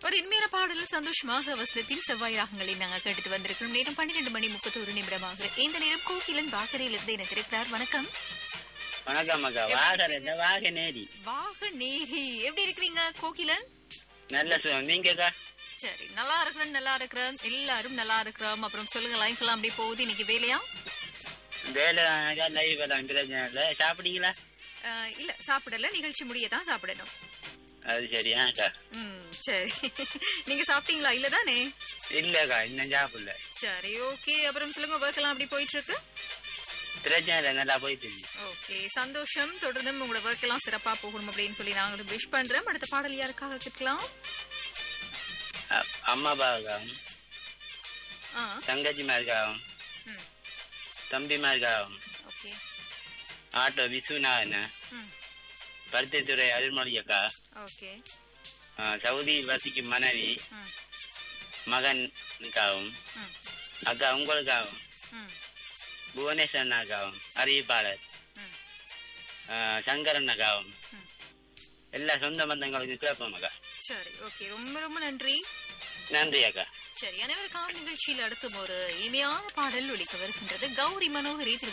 ஒரு இனிமையான பாடலில் சந்தோஷமாக வசனத்தின் செவ்வாய் ராகங்களை நாங்கள் கேட்டுட்டு வந்திருக்கிறோம் நேரம் பன்னிரெண்டு மணி முப்பத்தோரு நிமிடமாக இந்த நேரம் கோகிலன் வாகரையிலிருந்து எனக்கு இருக்கிறார் வணக்கம் வணக்கம் அக்கா வாகர இந்த வாக நேரி வாக நேரி எப்படி இருக்கிறீங்க கோகிலன் நல்ல சுகம் நீங்கக்கா சரி நல்லா இருக்கிறேன் நல்லா இருக்கிறேன் எல்லாரும் நல்லா இருக்கிறோம் அப்புறம் சொல்லுங்க லைஃப் எல்லாம் அப்படியே போகுது இன்னைக்கு வேலையா வேலை லைவ் எல்லாம் பிரச்சனை இல்லை சாப்பிட்டீங்களா அஹ், இல்ல சாப்பிடல நிகழ்ச்சி முடிய தான் சாப்பிடணும் அது சரியா அக்கா ம் சரி நீங்க சாப்பிட்டீங்களா இல்ல தானே இல்லக்கா இன்னும் சாப்பிடல சரி ஓகே அப்புறம் சொல்லுங்க ஒர்க் எல்லாம் அப்படி போயிட்டு இருக்கு பிரச்சனை இல்லை நல்லா போயிட்டு இருக்கு. ஓகே சந்தோஷம் தொடர்ந்து உங்களோட ஒர்க் எல்லாம் சிறப்பா போகணும் அப்படின்னு சொல்லி நாங்களும் விஷ் பண்றோம் அடுத்த பாடல் யாருக்காக கேட்கலாம் அ- அம்மா அப்பாவுக்காகவும் ஆ தங்கச்சிமாருக்காகவும் ம் தம்பிமாருக்காகவும் ஓகே ஆட்டோ விசுநாதன் ம் பருத்தித்துறை அருள்மொழி அக்கா ஓகே ஆ, சவுதி வசிக்கும் மனைவி ம் மகனுக்காகவும் ம் அக்கா உங்களுக்காகவும் ம் புவனேஸ்வர் அண்ணாக்காகவும் அறிவிப்பாளர் ம் ஆ, சங்கரன் அக்காவும் ம். எல்லா சொந்த பந்தங்களுக்கு கேட்போம் அக்கா சரி ஓகே ரொம்ப ரொம்ப நன்றி நன்றி அக்கா சரி அனைவருக்கான நிகழ்ச்சியில் அடுத்தும் ஒரு இனிமையான பாடல் ஒலிக்க வருகின்றது கௌரி மனோகரி திரு